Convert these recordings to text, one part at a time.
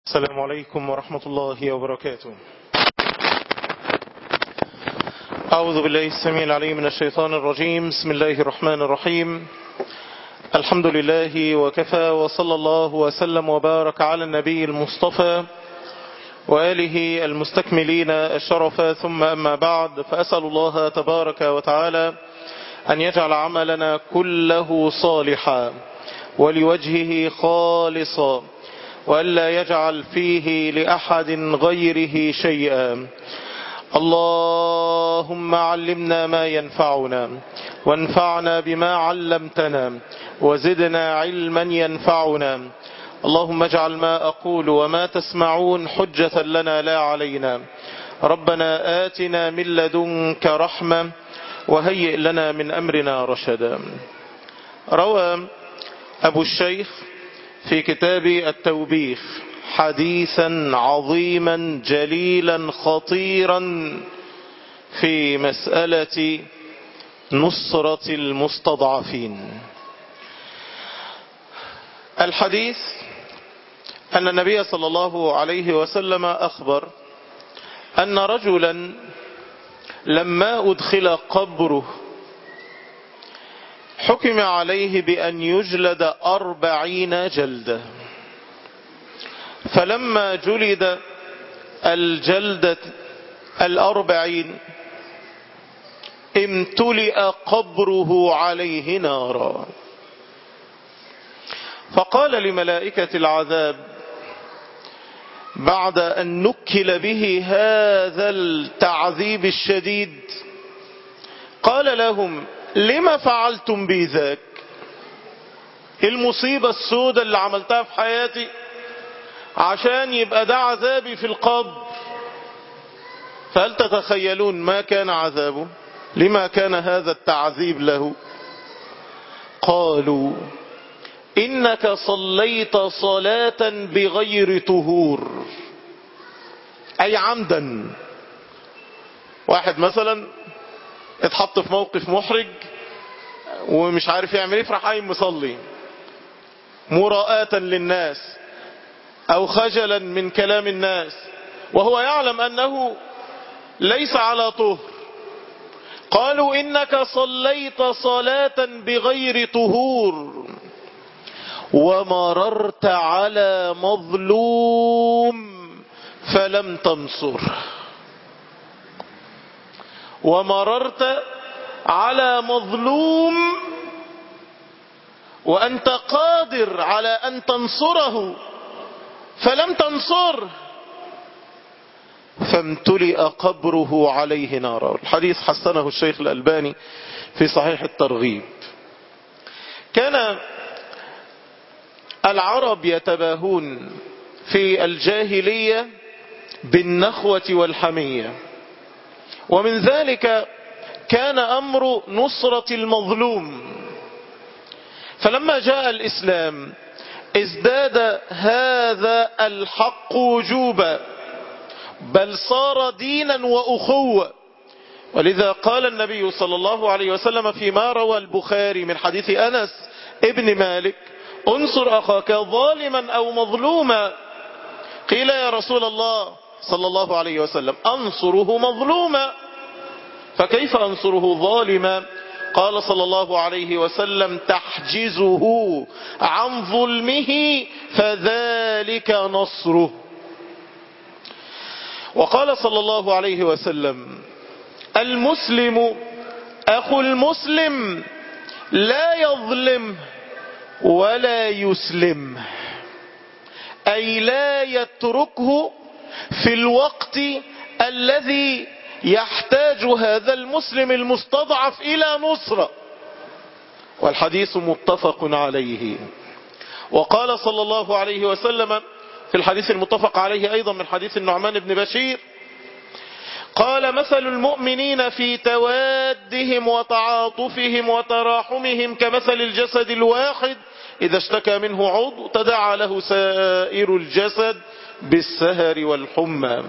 السلام عليكم ورحمة الله وبركاته أعوذ بالله السميع العليم من الشيطان الرجيم بسم الله الرحمن الرحيم الحمد لله وكفى وصلى الله وسلم وبارك على النبي المصطفى وآله المستكملين الشرف ثم أما بعد فأسأل الله تبارك وتعالى أن يجعل عملنا كله صالحا ولوجهه خالصا وألا يجعل فيه لأحد غيره شيئا اللهم علمنا ما ينفعنا وانفعنا بما علمتنا وزدنا علما ينفعنا اللهم اجعل ما أقول وما تسمعون حجة لنا لا علينا ربنا آتنا من لدنك رحمة وهيئ لنا من أمرنا رشدا روى أبو الشيخ في كتاب التوبيخ حديثا عظيما جليلا خطيرا في مسألة نصرة المستضعفين الحديث أن النبي صلى الله عليه وسلم أخبر أن رجلا لما أدخل قبره حكم عليه بأن يجلد أربعين جلدة فلما جلد الجلدة الأربعين امتلئ قبره عليه نارا فقال لملائكة العذاب بعد أن نكل به هذا التعذيب الشديد قال لهم لما فعلتم بي ذاك المصيبة السوداء اللي عملتها في حياتي عشان يبقى ده عذابي في القبر فهل تتخيلون ما كان عذابه لما كان هذا التعذيب له قالوا إنك صليت صلاة بغير طهور أي عمدا واحد مثلا اتحط في موقف محرج ومش عارف يعمل ايه فراح قايم مصلي مراءة للناس او خجلا من كلام الناس وهو يعلم انه ليس على طهر قالوا انك صليت صلاة بغير طهور ومررت على مظلوم فلم تنصره ومررت على مظلوم وأنت قادر على أن تنصره فلم تنصره فامتلئ قبره عليه نارا الحديث حسنه الشيخ الألباني في صحيح الترغيب كان العرب يتباهون في الجاهلية بالنخوة والحمية ومن ذلك كان أمر نصرة المظلوم فلما جاء الإسلام ازداد هذا الحق وجوبا بل صار دينا وأخوة ولذا قال النبي صلى الله عليه وسلم فيما روى البخاري من حديث أنس ابن مالك انصر أخاك ظالما أو مظلوما قيل يا رسول الله صلى الله عليه وسلم أنصره مظلوما فكيف أنصره ظالما قال صلى الله عليه وسلم تحجزه عن ظلمه فذلك نصره وقال صلى الله عليه وسلم المسلم أخو المسلم لا يظلم ولا يسلم أي لا يتركه في الوقت الذي يحتاج هذا المسلم المستضعف إلى نصرة والحديث متفق عليه وقال صلى الله عليه وسلم في الحديث المتفق عليه أيضا من حديث النعمان بن بشير قال مثل المؤمنين في توادهم وتعاطفهم وتراحمهم كمثل الجسد الواحد إذا اشتكى منه عضو تدعى له سائر الجسد بالسهر والحمى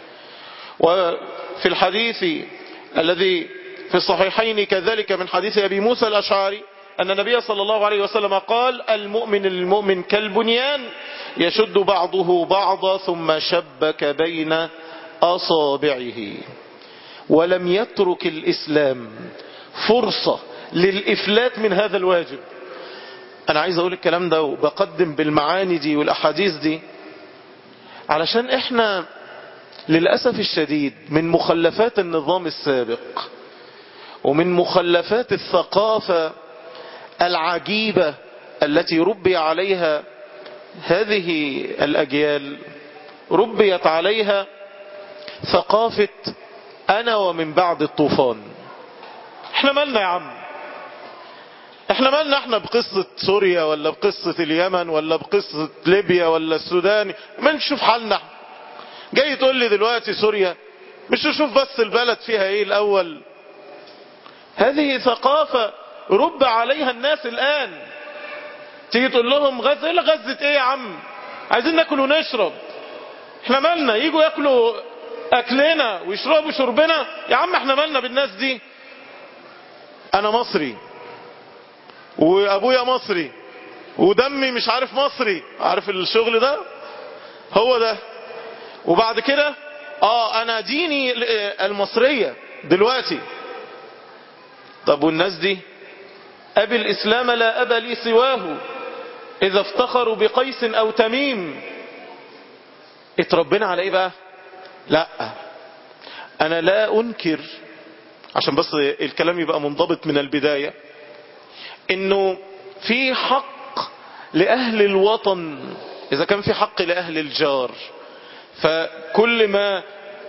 وفي الحديث الذي في الصحيحين كذلك من حديث أبي موسى الأشعري أن النبي صلى الله عليه وسلم قال المؤمن للمؤمن كالبنيان يشد بعضه بعضا ثم شبك بين أصابعه ولم يترك الإسلام فرصة للإفلات من هذا الواجب أنا عايز أقول الكلام ده وبقدم بالمعاني دي والأحاديث دي علشان إحنا للأسف الشديد من مخلفات النظام السابق ومن مخلفات الثقافة العجيبة التي ربي عليها هذه الأجيال ربيت عليها ثقافة أنا ومن بعد الطوفان احنا مالنا يا عم احنا مالنا احنا بقصة سوريا ولا بقصة اليمن ولا بقصة ليبيا ولا السودان ما نشوف حالنا جاي تقول لي دلوقتي سوريا مش نشوف بس البلد فيها ايه الاول هذه ثقافة رب عليها الناس الان تيجي تقول لهم غزة ايه غزة ايه يا عم عايزين ناكل ونشرب احنا مالنا يجوا ياكلوا اكلنا ويشربوا شربنا يا عم احنا مالنا بالناس دي انا مصري وابويا مصري ودمي مش عارف مصري عارف الشغل ده هو ده وبعد كده اه انا ديني المصرية دلوقتي طب والناس دي ابي الاسلام لا ابا لي سواه اذا افتخروا بقيس او تميم اتربنا على ايه بقى لا انا لا انكر عشان بس الكلام يبقى منضبط من البداية انه في حق لاهل الوطن اذا كان في حق لاهل الجار فكل ما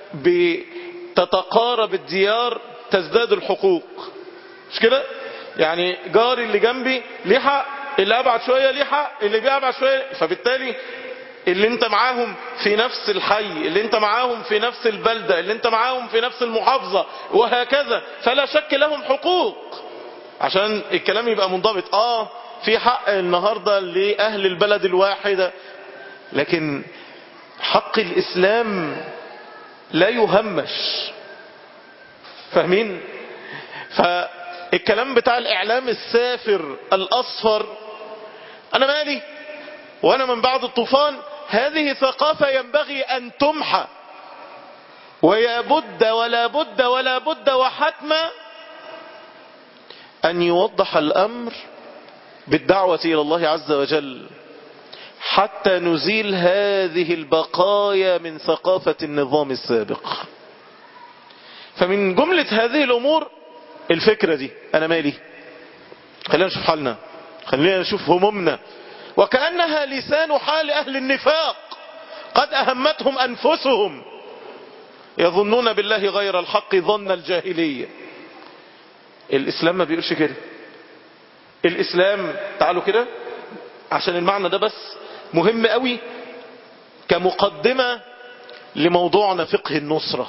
بتتقارب الديار تزداد الحقوق مش كده يعني جاري اللي جنبي ليه حق اللي ابعد شوية ليه حق اللي بيبعد شوية فبالتالي اللي انت معاهم في نفس الحي اللي انت معاهم في نفس البلدة اللي انت معاهم في نفس المحافظة وهكذا فلا شك لهم حقوق عشان الكلام يبقى منضبط اه في حق النهاردة لأهل البلد الواحدة لكن حق الإسلام لا يهمش فاهمين فالكلام بتاع الإعلام السافر الأصفر أنا مالي وأنا من بعد الطوفان هذه ثقافة ينبغي أن تمحى ويا بد ولا بد ولا بد وحتما أن يوضح الأمر بالدعوة إلى الله عز وجل حتى نزيل هذه البقايا من ثقافة النظام السابق فمن جملة هذه الأمور الفكرة دي أنا مالي خلينا نشوف حالنا خلينا نشوف همومنا وكأنها لسان حال أهل النفاق قد أهمتهم أنفسهم يظنون بالله غير الحق ظن الجاهلية الإسلام ما بيقولش كده الإسلام تعالوا كده عشان المعنى ده بس مهم قوي كمقدمة لموضوعنا فقه النصرة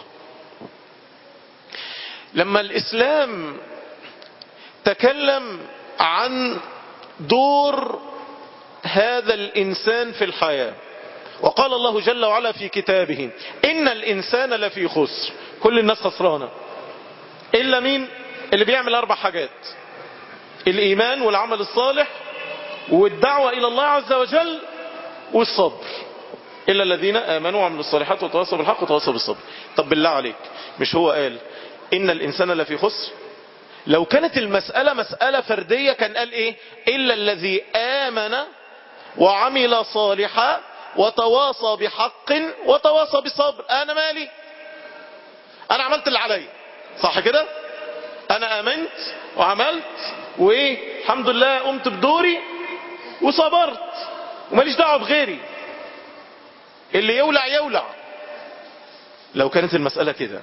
لما الإسلام تكلم عن دور هذا الإنسان في الحياة وقال الله جل وعلا في كتابه إن الإنسان لفي خسر كل الناس خسرانة إلا مين اللي بيعمل أربع حاجات الإيمان والعمل الصالح والدعوة إلى الله عز وجل والصبر إلا الذين آمنوا وعملوا الصالحات وتواصوا بالحق وتواصوا بالصبر طب بالله عليك مش هو قال إن الإنسان لفي خسر لو كانت المسألة مسألة فردية كان قال إيه إلا الذي آمن وعمل صالحا وتواصى بحق وتواصى بالصبر أنا مالي أنا عملت اللي عليا صح كده أنا آمنت وعملت وإيه الحمد لله قمت بدوري وصبرت وماليش دعوه بغيري اللي يولع يولع لو كانت المسألة كده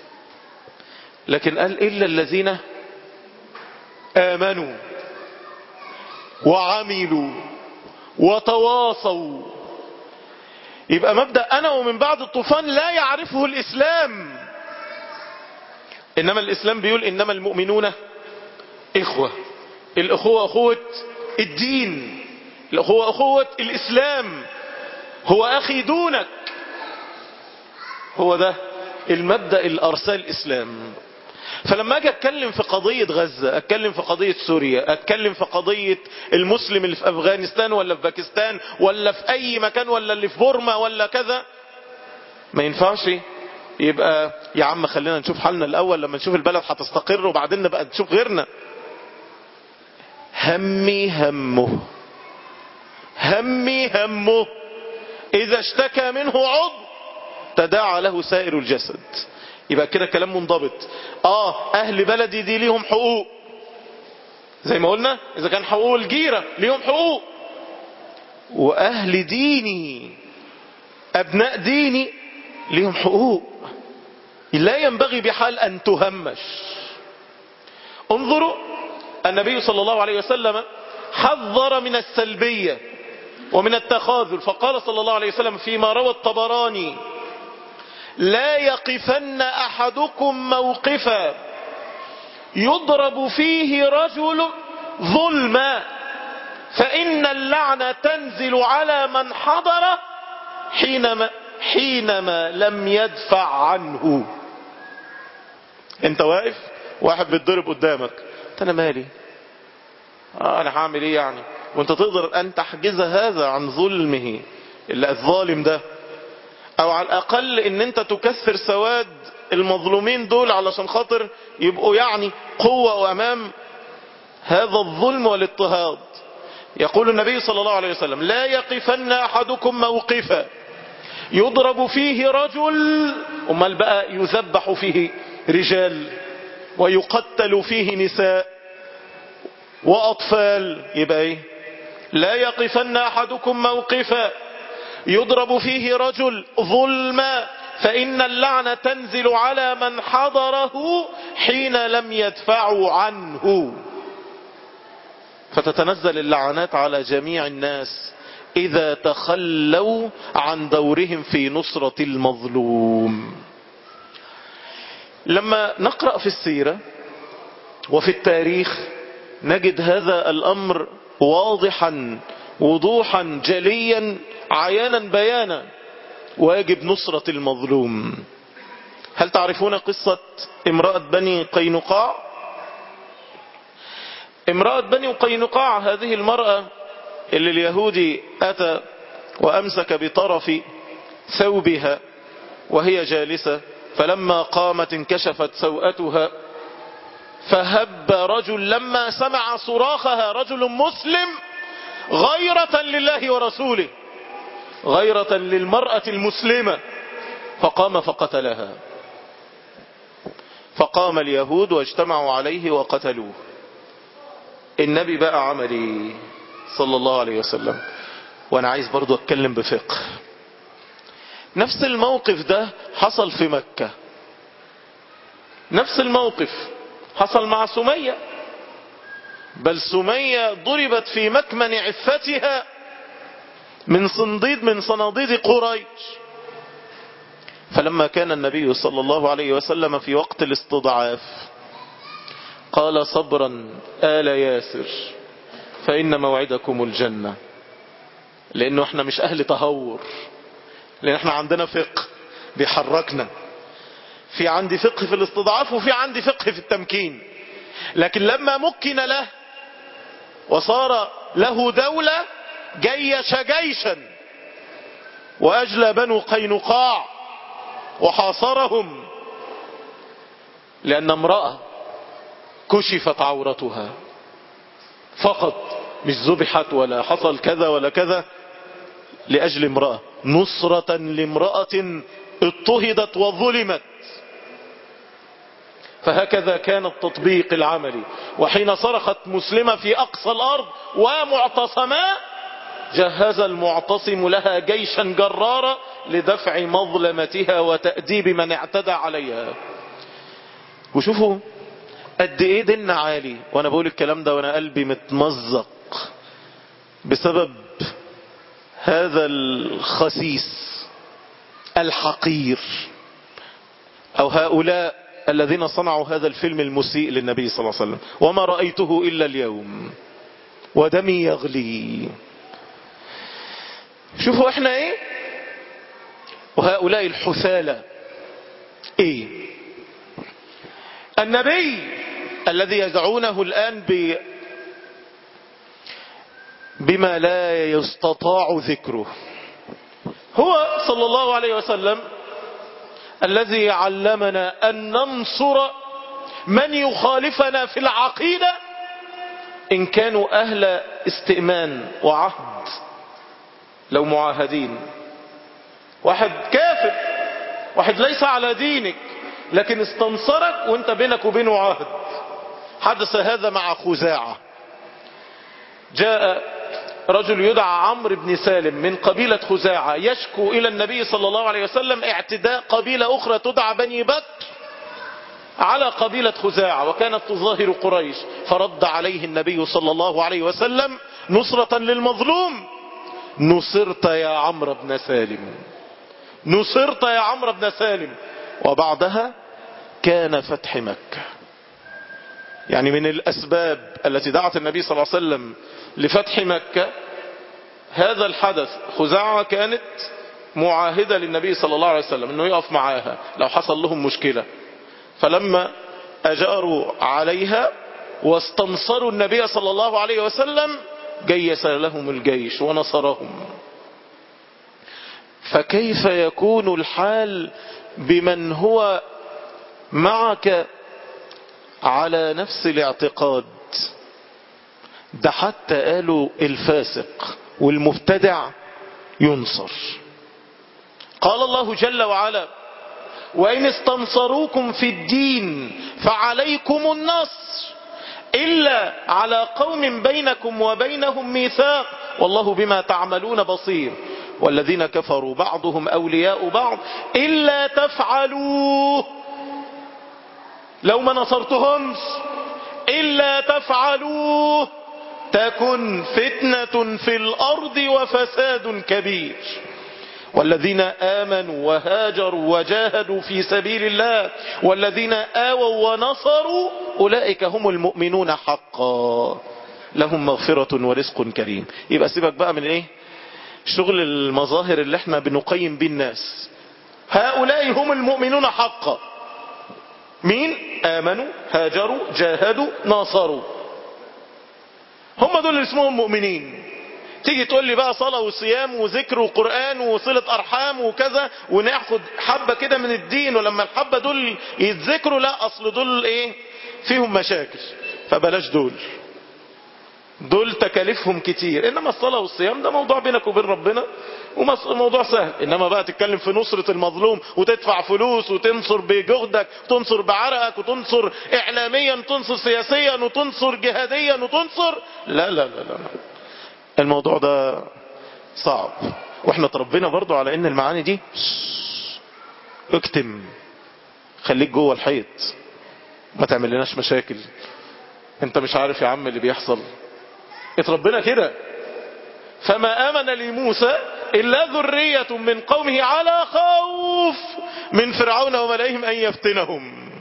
لكن قال إلا الذين آمنوا وعملوا وتواصوا يبقى مبدأ أنا ومن بعد الطوفان لا يعرفه الإسلام إنما الإسلام بيقول إنما المؤمنون إخوة الأخوة أخوة الدين الأخوة أخوة الإسلام هو أخي دونك هو ده المبدأ الأرسال الإسلام فلما اجي اتكلم في قضية غزة اتكلم في قضية سوريا اتكلم في قضية المسلم اللي في افغانستان ولا في باكستان ولا في اي مكان ولا اللي في بورما ولا كذا ما ينفعش يبقى يا عم خلينا نشوف حالنا الاول لما نشوف البلد هتستقر وبعدين نبقى نشوف غيرنا همي همه همي همه اذا اشتكى منه عضو تداعى له سائر الجسد يبقى كده كلام منضبط اه اهل بلدي دي ليهم حقوق زي ما قلنا اذا كان حقوق الجيرة ليهم حقوق واهل ديني ابناء ديني ليهم حقوق لا ينبغي بحال ان تهمش انظروا النبي صلى الله عليه وسلم حذر من السلبية ومن التخاذل فقال صلى الله عليه وسلم فيما روى الطبراني لا يقفن احدكم موقفا يضرب فيه رجل ظلما فان اللعنة تنزل على من حضر حينما, حينما لم يدفع عنه انت واقف واحد بيتضرب قدامك انت انا مالي آه انا هعمل ايه يعني وانت تقدر ان تحجز هذا عن ظلمه الظالم ده او على الاقل ان انت تكثر سواد المظلومين دول علشان خاطر يبقوا يعني قوة امام هذا الظلم والاضطهاد يقول النبي صلى الله عليه وسلم لا يقفن احدكم موقفا يضرب فيه رجل امال بقى يذبح فيه رجال ويقتل فيه نساء واطفال يبقى ايه لا يقفن احدكم موقفا يضرب فيه رجل ظلما فإن اللعنة تنزل على من حضره حين لم يدفعوا عنه فتتنزل اللعنات على جميع الناس إذا تخلوا عن دورهم في نصرة المظلوم لما نقرأ في السيرة وفي التاريخ نجد هذا الأمر واضحا وضوحا جليا عيانا بيانا واجب نصرة المظلوم هل تعرفون قصة امرأة بني قينقاع امرأة بني قينقاع هذه المرأة اللي اليهودي أتى وأمسك بطرف ثوبها وهي جالسة فلما قامت انكشفت سوءتها فهب رجل لما سمع صراخها رجل مسلم غيرة لله ورسوله غيرة للمرأة المسلمة فقام فقتلها فقام اليهود واجتمعوا عليه وقتلوه النبي بقى عملي صلى الله عليه وسلم وانا عايز برضو اتكلم بفقه نفس الموقف ده حصل في مكة نفس الموقف حصل مع سمية بل سمية ضربت في مكمن عفتها من صنديد من صناديد قريش فلما كان النبي صلى الله عليه وسلم في وقت الاستضعاف قال صبرا آل ياسر فإن موعدكم الجنة لأنه احنا مش أهل تهور لأن احنا عندنا فقه بيحركنا في عندي فقه في الاستضعاف وفي عندي فقه في التمكين لكن لما مكن له وصار له دولة جيش جيشا وأجلى بنو قينقاع وحاصرهم لأن امرأة كشفت عورتها فقط مش ذبحت ولا حصل كذا ولا كذا لأجل امرأة نصرة لامرأة اضطهدت وظلمت فهكذا كان التطبيق العملي وحين صرخت مسلمة في أقصى الأرض ومعتصما جهز المعتصم لها جيشا جرارا لدفع مظلمتها وتأديب من اعتدى عليها وشوفوا قد ايه ديننا عالي وانا بقول الكلام ده وانا قلبي متمزق بسبب هذا الخسيس الحقير او هؤلاء الذين صنعوا هذا الفيلم المسيء للنبي صلى الله عليه وسلم وما رأيته إلا اليوم ودمي يغلي شوفوا احنا ايه وهؤلاء الحثالة ايه النبي الذي يدعونه الآن ب بما لا يستطاع ذكره هو صلى الله عليه وسلم الذي علمنا أن ننصر من يخالفنا في العقيدة إن كانوا أهل استئمان وعهد لو معاهدين واحد كافر واحد ليس على دينك لكن استنصرك وانت بينك وبينه عهد حدث هذا مع خزاعة جاء رجل يدعى عمرو بن سالم من قبيلة خزاعة يشكو إلى النبي صلى الله عليه وسلم اعتداء قبيلة أخرى تدعى بني بكر على قبيلة خزاعة وكانت تظاهر قريش فرد عليه النبي صلى الله عليه وسلم نصرة للمظلوم نصرت يا عمرو بن سالم نصرت يا عمرو بن سالم وبعدها كان فتح مكة يعني من الأسباب التي دعت النبي صلى الله عليه وسلم لفتح مكة هذا الحدث خزاعة كانت معاهدة للنبي صلى الله عليه وسلم انه يقف معاها لو حصل لهم مشكلة فلما اجاروا عليها واستنصروا النبي صلى الله عليه وسلم جيس لهم الجيش ونصرهم فكيف يكون الحال بمن هو معك على نفس الاعتقاد ده حتى قالوا الفاسق والمبتدع ينصر قال الله جل وعلا وإن استنصروكم في الدين فعليكم النصر إلا على قوم بينكم وبينهم ميثاق والله بما تعملون بصير والذين كفروا بعضهم أولياء بعض إلا تفعلوه لو ما نصرتهمش إلا تفعلوه تكن فتنة في الأرض وفساد كبير والذين آمنوا وهاجروا وجاهدوا في سبيل الله والذين آووا ونصروا أولئك هم المؤمنون حقا لهم مغفرة ورزق كريم يبقى سيبك بقى من ايه شغل المظاهر اللي احنا بنقيم بيه الناس هؤلاء هم المؤمنون حقا مين آمنوا هاجروا جاهدوا ناصروا هم دول اللي اسمهم مؤمنين تيجي تقول لي بقى صلاة وصيام وذكر وقرآن وصلة أرحام وكذا وناخد حبة كده من الدين ولما الحبة دول يتذكروا لا أصل دول إيه فيهم مشاكل فبلاش دول دول تكاليفهم كتير إنما الصلاة والصيام ده موضوع بينك وبين ربنا وموضوع سهل إنما بقى تتكلم في نصرة المظلوم وتدفع فلوس وتنصر بجهدك وتنصر بعرقك وتنصر إعلاميا وتنصر سياسيا وتنصر جهاديا وتنصر لا لا لا لا, لا. الموضوع ده صعب واحنا تربينا برضو على ان المعاني دي اكتم خليك جوه الحيط ما تعمل لناش مشاكل انت مش عارف يا عم اللي بيحصل اتربينا كده فما امن لموسى الا ذرية من قومه على خوف من فرعون وملئهم ان يفتنهم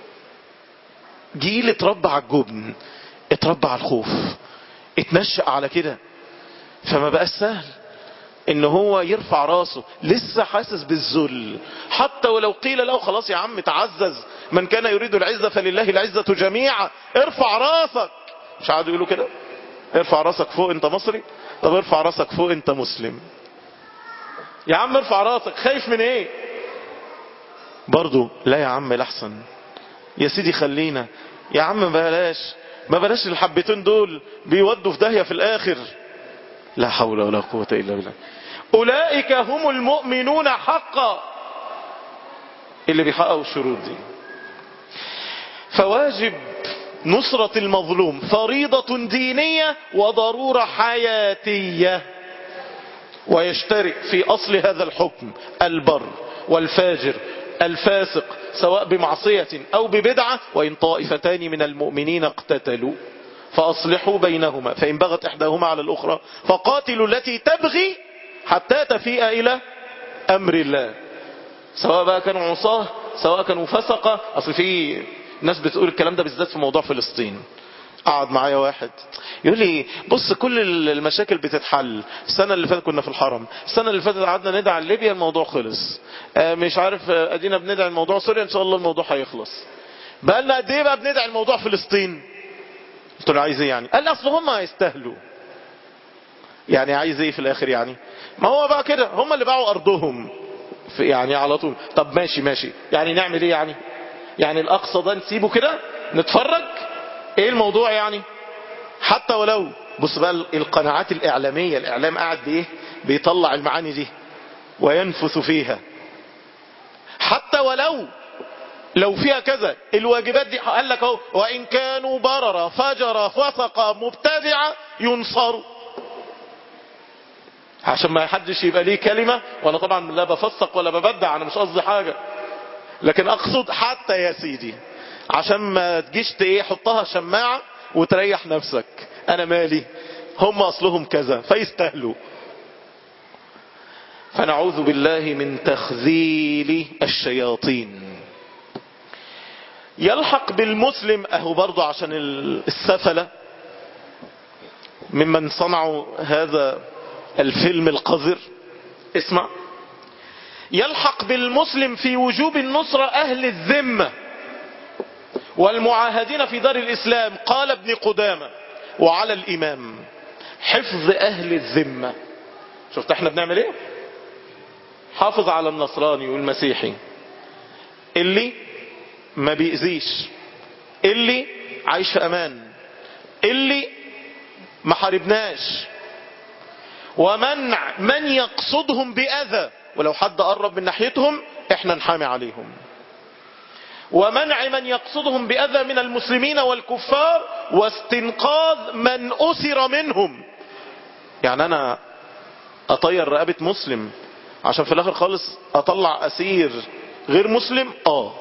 جيل اتربى على الجبن اتربى على الخوف اتنشأ على كده فما بقى سهل ان هو يرفع راسه لسه حاسس بالذل حتى ولو قيل له خلاص يا عم تعزز من كان يريد العزة فلله العزة جميعا ارفع راسك مش عادوا يقولوا كده ارفع راسك فوق انت مصري طب ارفع راسك فوق انت مسلم يا عم ارفع راسك خايف من ايه برضو لا يا عم الاحسن يا سيدي خلينا يا عم بلاش ما بلاش الحبتين دول بيودوا في داهية في الاخر لا حول ولا قوة الا بالله اولئك هم المؤمنون حقا اللي بيحققوا الشروط دي فواجب نصرة المظلوم فريضة دينية وضرورة حياتية ويشترك في أصل هذا الحكم البر والفاجر الفاسق سواء بمعصية أو ببدعة وإن طائفتان من المؤمنين اقتتلوا فأصلحوا بينهما فإن بغت إحداهما على الأخرى فقاتلوا التي تبغي حتى تفيء إلى أمر الله سواء بقى كانوا عصاه سواء كانوا فسقة أصل في ناس بتقول الكلام ده بالذات في موضوع فلسطين قعد معايا واحد يقول لي بص كل المشاكل بتتحل السنة اللي فاتت كنا في الحرم السنة اللي فاتت قعدنا ندعي ليبيا الموضوع خلص مش عارف ادينا بندعي الموضوع سوريا ان شاء الله الموضوع هيخلص بقى لنا قد ايه بقى بندعي الموضوع فلسطين قلت له عايز ايه يعني قال لي اصل هم هيستاهلوا يعني عايز ايه في الاخر يعني ما هو بقى كده هم اللي باعوا ارضهم في يعني على طول طب ماشي ماشي يعني نعمل ايه يعني يعني الاقصى ده نسيبه كده نتفرج ايه الموضوع يعني حتى ولو بص بقى القناعات الاعلاميه الاعلام قاعد بايه بيطلع المعاني دي وينفث فيها حتى ولو لو فيها كذا الواجبات دي قال لك اهو وان كانوا برر فجر فسق مبتدع ينصروا عشان ما حدش يبقى ليه كلمة وانا طبعا لا بفسق ولا ببدع انا مش قصدي حاجة لكن اقصد حتى يا سيدي عشان ما تجيش ايه حطها شماعة وتريح نفسك انا مالي هم اصلهم كذا فيستاهلوا فنعوذ بالله من تخذيل الشياطين يلحق بالمسلم اهو برضه عشان السفلة ممن صنعوا هذا الفيلم القذر اسمع يلحق بالمسلم في وجوب النصرة اهل الذمة والمعاهدين في دار الاسلام قال ابن قدامة وعلى الامام حفظ اهل الذمة شفت احنا بنعمل ايه حافظ على النصراني والمسيحي اللي ما بيأذيش اللي عايش في امان اللي ما حاربناش ومنع من يقصدهم بأذى ولو حد قرب من ناحيتهم احنا نحامي عليهم ومنع من يقصدهم بأذى من المسلمين والكفار واستنقاذ من أسر منهم يعني أنا أطير رقبة مسلم عشان في الآخر خالص أطلع أسير غير مسلم آه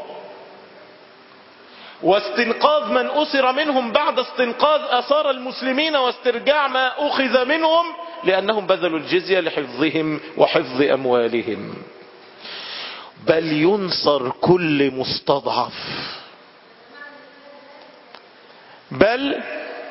واستنقاذ من أسر منهم بعد استنقاذ أثار المسلمين واسترجاع ما أخذ منهم لأنهم بذلوا الجزية لحفظهم وحفظ أموالهم بل ينصر كل مستضعف بل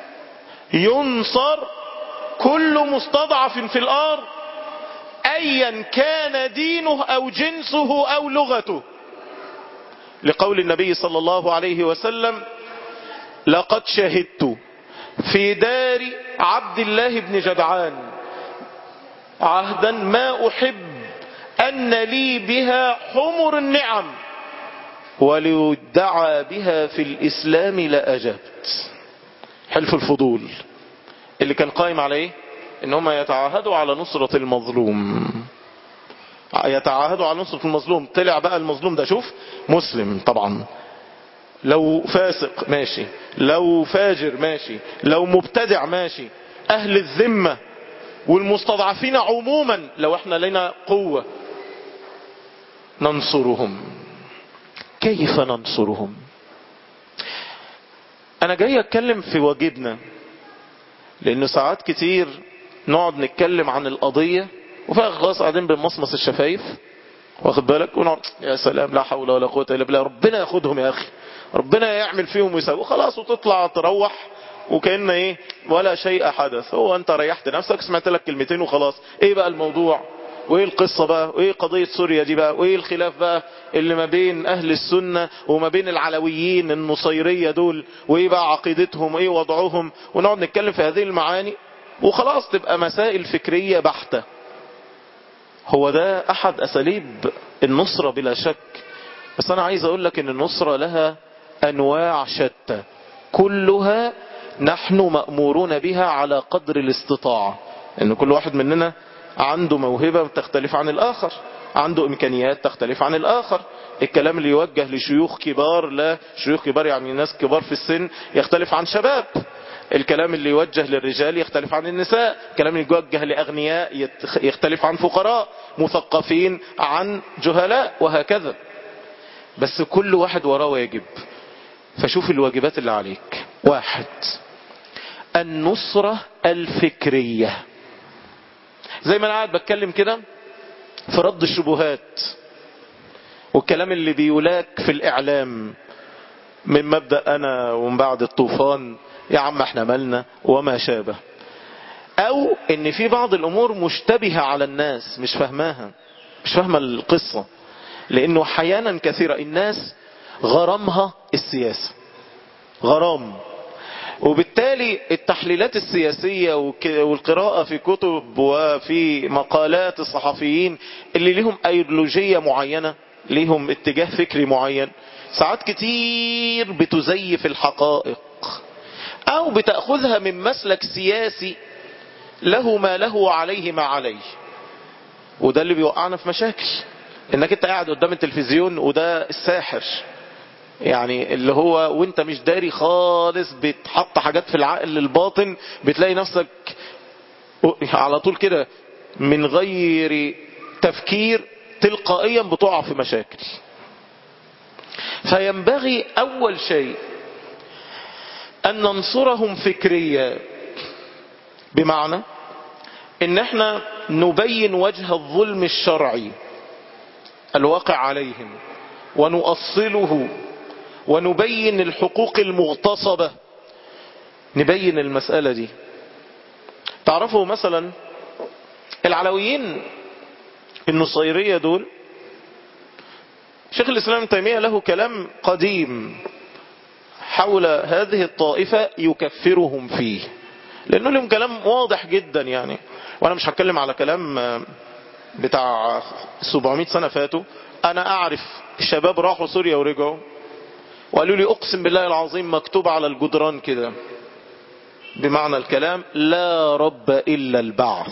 ينصر كل مستضعف في الأرض أيا كان دينه أو جنسه أو لغته لقول النبي صلى الله عليه وسلم لقد شهدت في دار عبد الله بن جدعان عهدا ما أحب أن لي بها حمر النعم ولو ادعى بها في الإسلام لأجبت حلف الفضول اللي كان قائم على ايه ان هم يتعاهدوا على نصرة المظلوم يتعاهدوا على نصرة المظلوم طلع بقى المظلوم ده شوف مسلم طبعا لو فاسق ماشي لو فاجر ماشي لو مبتدع ماشي اهل الذمة والمستضعفين عموما لو احنا لنا قوة ننصرهم كيف ننصرهم انا جاي اتكلم في واجبنا لانه ساعات كتير نقعد نتكلم عن القضية وفيها خلاص قاعدين بنمصمص الشفايف واخد بالك ونقعد يا سلام لا حول ولا قوة الا بالله ربنا ياخدهم يا اخي ربنا يعمل فيهم ويسوي خلاص وتطلع تروح وكأن ايه ولا شيء حدث هو انت ريحت نفسك سمعت لك كلمتين وخلاص ايه بقى الموضوع وايه القصة بقى وايه قضية سوريا دي بقى وايه الخلاف بقى اللي ما بين اهل السنة وما بين العلويين النصيرية دول وايه بقى عقيدتهم وايه وضعهم ونقعد نتكلم في هذه المعاني وخلاص تبقى مسائل فكرية بحتة هو ده احد اساليب النصرة بلا شك بس انا عايز اقول لك ان النصرة لها انواع شتى كلها نحن مأمورون بها على قدر الاستطاعة ان كل واحد مننا عنده موهبة تختلف عن الاخر عنده امكانيات تختلف عن الاخر الكلام اللي يوجه لشيوخ كبار لا شيوخ كبار يعني ناس كبار في السن يختلف عن شباب الكلام اللي يوجه للرجال يختلف عن النساء الكلام اللي يوجه لأغنياء يختلف عن فقراء مثقفين عن جهلاء وهكذا بس كل واحد وراه واجب فشوف الواجبات اللي عليك واحد النصرة الفكرية زي ما انا قاعد بتكلم كده في رد الشبهات والكلام اللي بيولاك في الاعلام من مبدأ انا ومن بعد الطوفان يا عم احنا مالنا وما شابه او ان في بعض الامور مشتبهة على الناس مش فاهماها مش فاهمة القصة لانه احيانا كثيرة الناس غرامها السياسة غرام وبالتالي التحليلات السياسية والقراءة في كتب وفي مقالات الصحفيين اللي لهم ايديولوجية معينة لهم اتجاه فكري معين ساعات كتير بتزيف الحقائق او بتأخذها من مسلك سياسي له ما له وعليه ما عليه وده اللي بيوقعنا في مشاكل انك انت قاعد قدام التلفزيون وده الساحر يعني اللي هو وانت مش داري خالص بتحط حاجات في العقل الباطن بتلاقي نفسك على طول كده من غير تفكير تلقائيا بتقع في مشاكل فينبغي اول شيء ان ننصرهم فكريا بمعنى ان احنا نبين وجه الظلم الشرعي الواقع عليهم ونؤصله ونبين الحقوق المغتصبة نبين المسألة دي تعرفوا مثلا العلويين النصيرية دول شيخ الإسلام تيمية له كلام قديم حول هذه الطائفة يكفرهم فيه لأنه لهم كلام واضح جدا يعني وأنا مش هتكلم على كلام بتاع 700 سنة فاتوا أنا أعرف الشباب راحوا سوريا ورجعوا وقالوا لي أقسم بالله العظيم مكتوب على الجدران كده بمعنى الكلام لا رب إلا البعث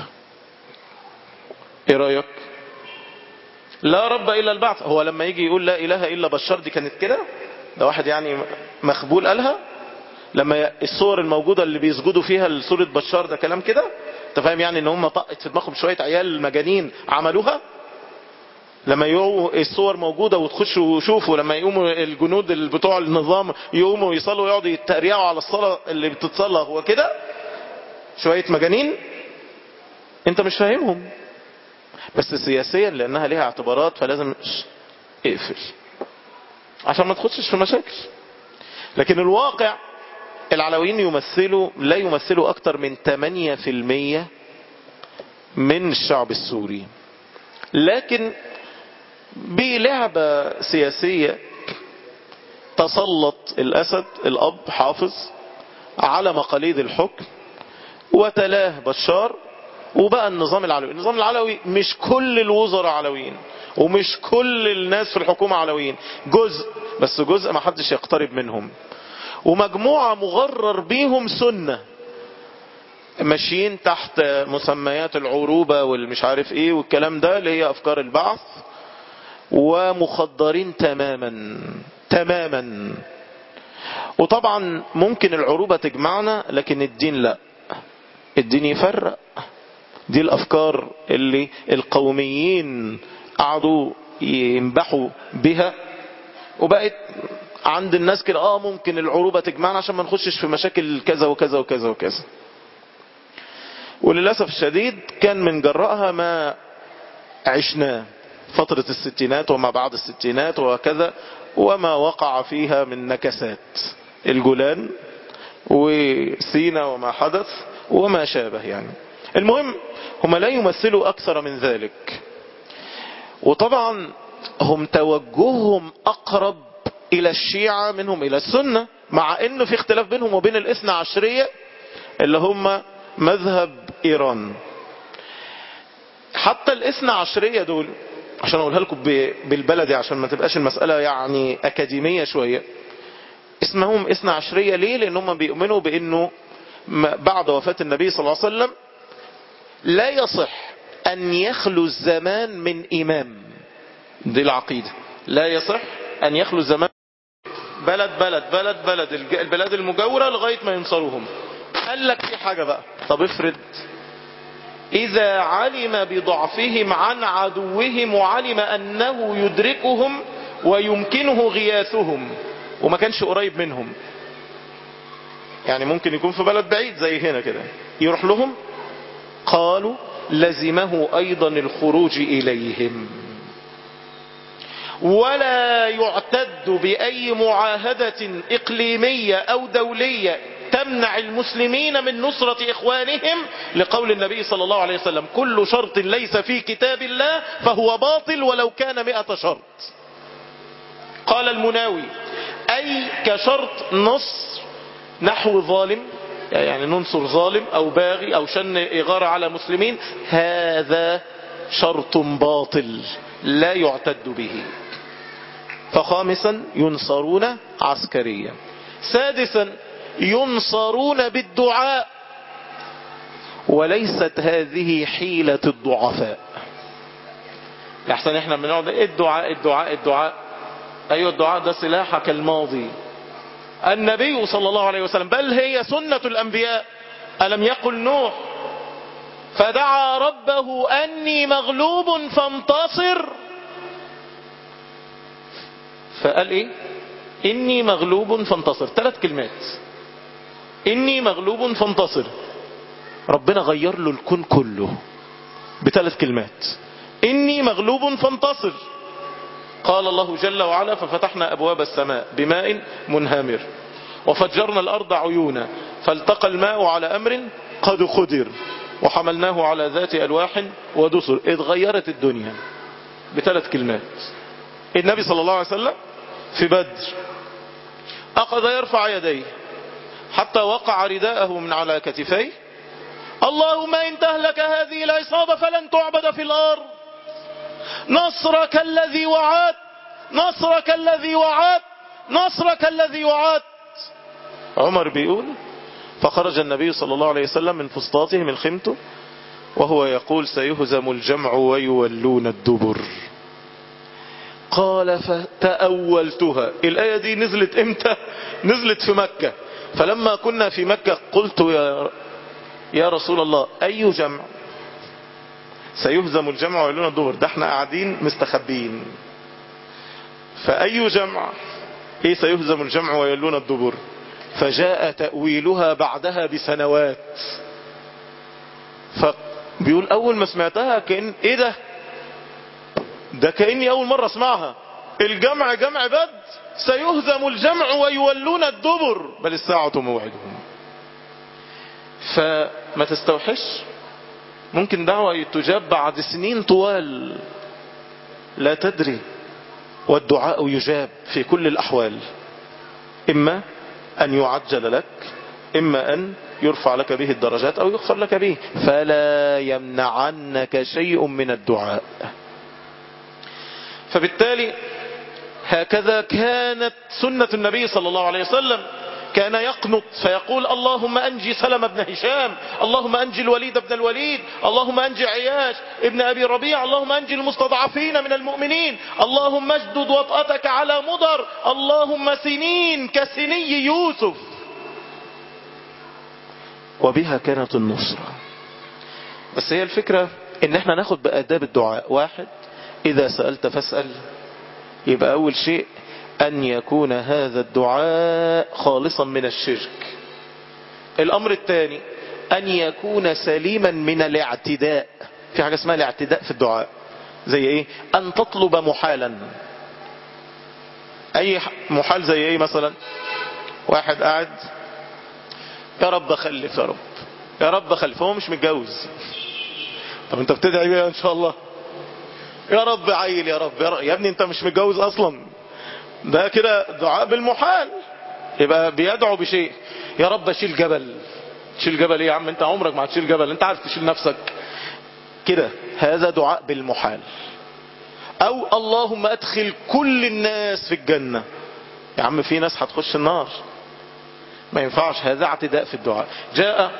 ايه رأيك لا رب إلا البعث هو لما يجي يقول لا إله إلا بشار دي كانت كده ده واحد يعني مخبول قالها لما الصور الموجودة اللي بيسجدوا فيها لسورة بشار ده كلام كده انت فاهم يعني ان هم طقت في دماغهم شوية عيال مجانين عملوها لما يقوموا الصور موجودة وتخشوا وشوفوا لما يقوموا الجنود بتوع النظام يقوموا يصلوا ويقعدوا يتريقوا على الصلاة اللي بتتصلى هو كده شوية مجانين انت مش فاهمهم بس سياسيا لانها ليها اعتبارات فلازم اقفل عشان ما تخشش في مشاكل لكن الواقع العلويين يمثلوا لا يمثلوا اكتر من 8% من الشعب السوري لكن بلعبة سياسية تسلط الأسد الأب حافظ على مقاليد الحكم وتلاه بشار وبقى النظام العلوي النظام العلوي مش كل الوزراء علويين ومش كل الناس في الحكومة علويين جزء بس جزء ما حدش يقترب منهم ومجموعة مغرر بيهم سنة ماشيين تحت مسميات العروبة والمش عارف ايه والكلام ده اللي هي افكار البعث ومخدرين تماما تماما وطبعا ممكن العروبة تجمعنا لكن الدين لا الدين يفرق دي الافكار اللي القوميين قعدوا ينبحوا بها وبقت عند الناس كده اه ممكن العروبة تجمعنا عشان ما نخشش في مشاكل كذا وكذا وكذا وكذا وللأسف الشديد كان من جرائها ما عشناه فترة الستينات وما بعد الستينات وكذا وما وقع فيها من نكسات الجولان وسينا وما حدث وما شابه يعني المهم هم لا يمثلوا أكثر من ذلك وطبعا هم توجههم أقرب إلى الشيعة منهم إلى السنة مع أنه في اختلاف بينهم وبين الاثنى عشرية اللي هم مذهب إيران حتى الاثنى عشرية دول عشان أقولها لكم بالبلدي عشان ما تبقاش المسألة يعني أكاديمية شوية اسمهم اثنى عشرية ليه لأنهم بيؤمنوا بأنه بعد وفاة النبي صلى الله عليه وسلم لا يصح أن يخلو الزمان من إمام دي العقيدة لا يصح أن يخلو الزمان بلد بلد بلد بلد البلاد المجاورة لغاية ما ينصروهم قال لك في حاجة بقى طب افرض إذا علم بضعفهم عن عدوهم وعلم أنه يدركهم ويمكنه غياثهم وما كانش قريب منهم يعني ممكن يكون في بلد بعيد زي هنا كده يروح لهم قالوا لزمه أيضا الخروج إليهم ولا يعتد بأي معاهدة إقليمية أو دولية تمنع المسلمين من نصرة إخوانهم لقول النبي صلى الله عليه وسلم كل شرط ليس في كتاب الله فهو باطل ولو كان مئة شرط قال المناوي أي كشرط نصر نحو ظالم يعني ننصر ظالم أو باغي أو شن إغارة على مسلمين هذا شرط باطل لا يعتد به فخامسا ينصرون عسكريا سادسا ينصرون بالدعاء وليست هذه حيلة الضعفاء احسن احنا بنقعد الدعاء الدعاء الدعاء ايوه الدعاء ده سلاحك الماضي النبي صلى الله عليه وسلم بل هي سنة الانبياء الم يقل نوح فدعا ربه اني مغلوب فانتصر فقال ايه اني مغلوب فانتصر ثلاث كلمات اني مغلوب فانتصر ربنا غير له الكون كله بثلاث كلمات اني مغلوب فانتصر قال الله جل وعلا ففتحنا ابواب السماء بماء منهمر وفجرنا الارض عيونا فالتقى الماء على امر قد قدر وحملناه على ذات الواح ودسر اذ غيرت الدنيا بثلاث كلمات النبي صلى الله عليه وسلم في بدر اخذ يرفع يديه حتى وقع رداءه من على كتفيه اللهم ان تهلك هذه العصابة فلن تعبد في الارض نصرك الذي وعدت نصرك الذي وعدت نصرك الذي وعدت عمر بيقول فخرج النبي صلى الله عليه وسلم من فسطاطه من خيمته وهو يقول سيهزم الجمع ويولون الدبر قال فتأولتها الآية دي نزلت امتى نزلت في مكة فلما كنا في مكة قلت يا, يا رسول الله أي جمع سيهزم الجمع ويولون الدبر ده احنا قاعدين مستخبين فأي جمع ايه سيهزم الجمع ويولون الدبر فجاء تأويلها بعدها بسنوات فبيقول اول ما سمعتها كان ايه ده ده كأني اول مرة اسمعها الجمع جمع بد سيهزم الجمع ويولون الدبر بل الساعة موعدهم فما تستوحش ممكن دعوة تجاب بعد سنين طوال لا تدري والدعاء يجاب في كل الأحوال إما أن يعجل لك إما أن يرفع لك به الدرجات أو يغفر لك به فلا يمنعنك شيء من الدعاء فبالتالي هكذا كانت سنة النبي صلى الله عليه وسلم كان يقنط فيقول اللهم أنجي سلم بن هشام اللهم أنجي الوليد بن الوليد اللهم أنجي عياش ابن أبي ربيع اللهم أنجي المستضعفين من المؤمنين اللهم اشدد وطأتك على مضر اللهم سنين كسني يوسف وبها كانت النصرة بس هي الفكرة ان احنا ناخد بآداب الدعاء واحد اذا سألت فاسأل يبقى اول شيء أن يكون هذا الدعاء خالصا من الشرك الأمر الثاني أن يكون سليما من الاعتداء في حاجة اسمها الاعتداء في الدعاء زي ايه أن تطلب محالا أي محال زي ايه مثلا واحد قاعد يا رب خلف يا رب يا رب خلف هو مش متجوز طب انت بتدعي بيه ان شاء الله يا رب عيل يا رب يا, رب. يا ابني انت مش متجوز اصلا ده كده دعاء بالمحال يبقى بيدعو بشيء يا رب اشيل جبل تشيل جبل ايه يا عم انت عمرك ما هتشيل جبل انت عارف تشيل نفسك كده هذا دعاء بالمحال او اللهم ادخل كل الناس في الجنة يا عم في ناس هتخش النار ما ينفعش هذا اعتداء في الدعاء جاء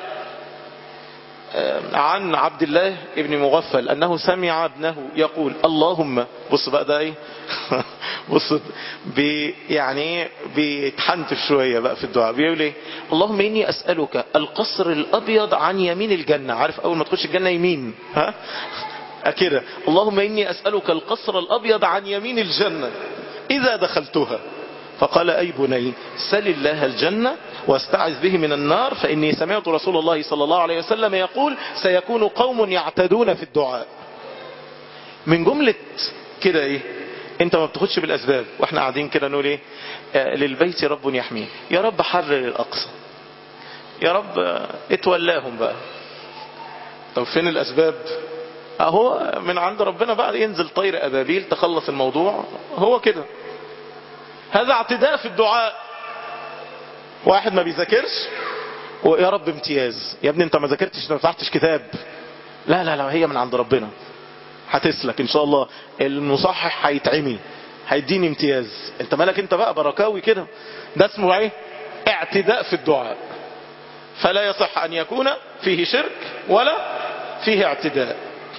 عن عبد الله ابن مغفل انه سمع ابنه يقول اللهم بص بقى ده ايه بص بي يعني بيتحنتف شوية بقى في الدعاء بيقول ايه اللهم اني اسألك القصر الابيض عن يمين الجنة عارف اول ما تخش الجنة يمين ها كده اللهم اني اسألك القصر الابيض عن يمين الجنة اذا دخلتها فقال أي بني سل الله الجنة واستعذ به من النار فإني سمعت رسول الله صلى الله عليه وسلم يقول سيكون قوم يعتدون في الدعاء من جملة كده ايه انت ما بتاخدش بالاسباب واحنا قاعدين كده نقول ايه آه للبيت رب يحميه يا رب حرر الاقصى يا رب آه اتولاهم بقى طب فين الاسباب اهو من عند ربنا بقى ينزل طير ابابيل تخلص الموضوع هو كده هذا اعتداء في الدعاء واحد ما بيذاكرش ويا رب امتياز يا ابني انت ما ذاكرتش ما فتحتش كتاب لا لا لا هي من عند ربنا هتسلك ان شاء الله المصحح هيتعمي هيديني امتياز انت مالك انت بقى بركاوي كده ده اسمه ايه اعتداء في الدعاء فلا يصح ان يكون فيه شرك ولا فيه اعتداء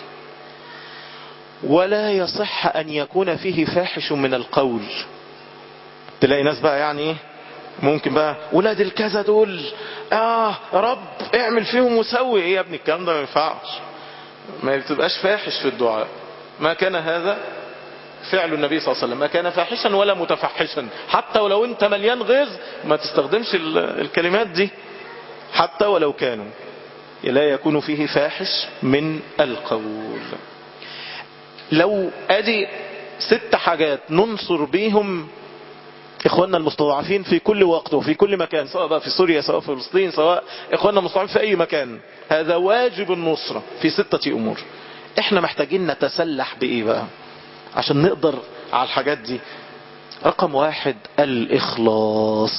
ولا يصح ان يكون فيه فاحش من القول تلاقي ناس بقى يعني ايه ممكن بقى ولاد الكذا دول اه رب اعمل فيهم وسوي ايه يا ابني الكلام ده ما ينفعش ما بتبقاش فاحش في الدعاء ما كان هذا فعل النبي صلى الله عليه وسلم ما كان فاحشا ولا متفحشا حتى ولو انت مليان غيظ ما تستخدمش الكلمات دي حتى ولو كانوا لا يكون فيه فاحش من القول لو ادي ست حاجات ننصر بيهم اخواننا المستضعفين في كل وقت وفي كل مكان سواء بقى في سوريا سواء في فلسطين سواء اخواننا المستضعفين في اي مكان هذا واجب النصرة في ستة امور احنا محتاجين نتسلح بايه بقى عشان نقدر على الحاجات دي رقم واحد الاخلاص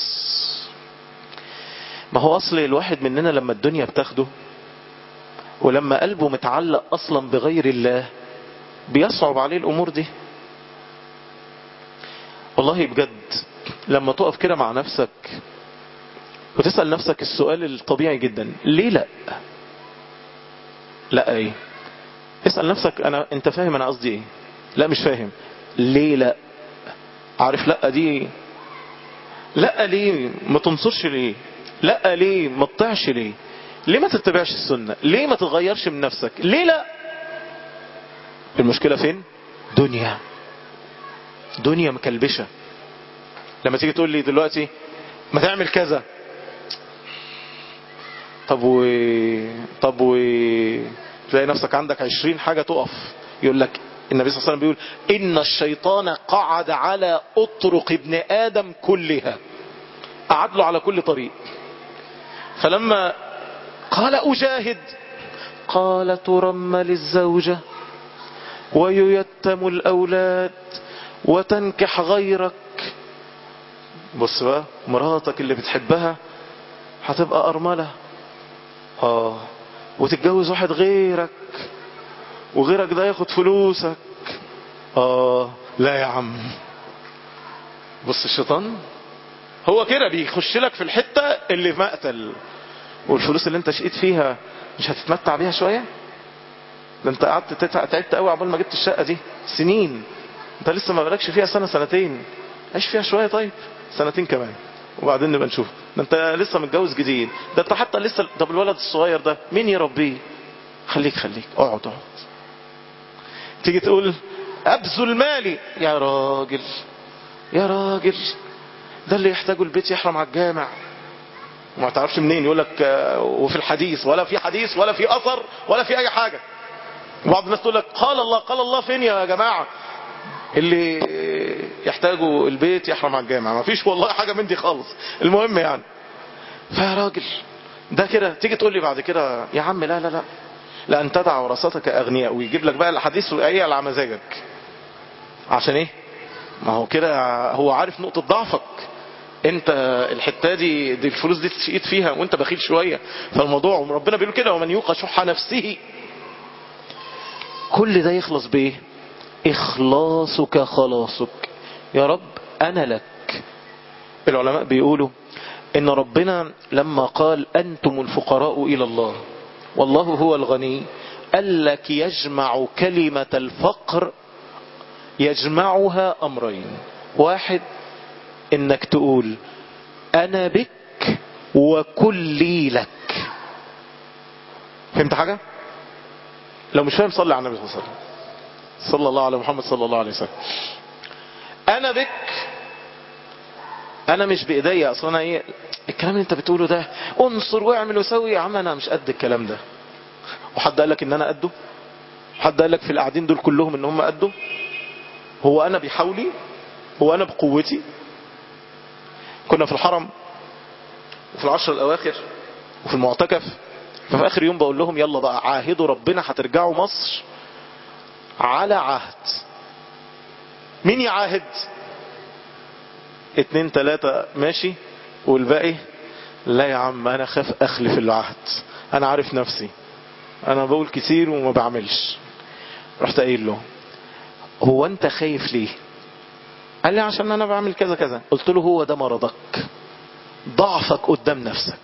ما هو اصل الواحد مننا لما الدنيا بتاخده ولما قلبه متعلق اصلا بغير الله بيصعب عليه الامور دي والله بجد لما تقف كده مع نفسك وتسأل نفسك السؤال الطبيعي جدا ليه لا لا ايه اسأل نفسك انا انت فاهم انا قصدي ايه لا مش فاهم ليه لا عارف لا دي لا ليه ما تنصرش ليه لا ليه ما تطيعش ليه ليه ما تتبعش السنة ليه ما تتغيرش من نفسك ليه لا المشكلة فين دنيا دنيا مكلبشة لما تيجي تقول لي دلوقتي ما تعمل كذا طب و طب و تلاقي نفسك عندك عشرين حاجة تقف يقول لك النبي صلى الله عليه وسلم بيقول إن الشيطان قعد على أطرق ابن آدم كلها قعد له على كل طريق فلما قال أجاهد قال ترمل الزوجة وييتم الأولاد وتنكح غيرك بص بقى مراتك اللي بتحبها هتبقى أرملة آه وتتجوز واحد غيرك وغيرك ده ياخد فلوسك آه لا يا عم بص الشيطان هو كده بيخش لك في الحتة اللي في مقتل والفلوس اللي انت شقيت فيها مش هتتمتع بيها شوية ده انت قعدت تعبت قوي عقبال ما جبت الشقة دي سنين انت لسه ما بلكش فيها سنة سنتين عيش فيها شوية طيب سنتين كمان وبعدين نبقى نشوف ده انت لسه متجوز جديد ده انت حتى لسه طب الولد الصغير ده مين يربيه خليك خليك اقعد اقعد تيجي تقول ابذل مالي يا راجل يا راجل ده اللي يحتاجه البيت يحرم على الجامع وما تعرفش منين يقول لك وفي الحديث ولا في حديث ولا في اثر ولا في اي حاجه بعض الناس تقول لك قال الله قال الله فين يا جماعه اللي يحتاجوا البيت يحرم على الجامع ما فيش والله حاجه من دي خالص المهم يعني فيا راجل ده كده تيجي تقول لي بعد كده يا عم لا لا لا لأن تدع ورثتك أغنياء ويجيب لك بقى الحديث والآية على مزاجك عشان ايه ما هو كده هو عارف نقطة ضعفك انت الحتة دي, دي الفلوس دي تشقيت فيها وانت بخيل شوية فالموضوع ربنا بيقول كده ومن يوق شح نفسه كل ده يخلص بايه اخلاصك خلاصك يا رب انا لك العلماء بيقولوا ان ربنا لما قال انتم الفقراء الى الله والله هو الغني قال لك يجمع كلمة الفقر يجمعها امرين واحد انك تقول انا بك وكلي لك فهمت حاجة لو مش فاهم صلي على النبي صلى الله عليه وسلم صلى الله على محمد صلى الله عليه وسلم انا بك انا مش بايديا اصلا انا ايه الكلام اللي انت بتقوله ده انصر واعمل وسوي يا عم انا مش قد الكلام ده وحد قال لك ان انا قده حد قال لك في القاعدين دول كلهم ان هم قده هو انا بحولي هو انا بقوتي كنا في الحرم وفي العشر الاواخر وفي المعتكف ففي اخر يوم بقول لهم يلا بقى عاهدوا ربنا هترجعوا مصر على عهد مين يعاهد اتنين تلاتة ماشي والباقي لا يا عم انا خاف اخلف العهد انا عارف نفسي انا بقول كتير وما بعملش رحت قايل له هو انت خايف ليه قال لي عشان انا بعمل كذا كذا قلت له هو ده مرضك ضعفك قدام نفسك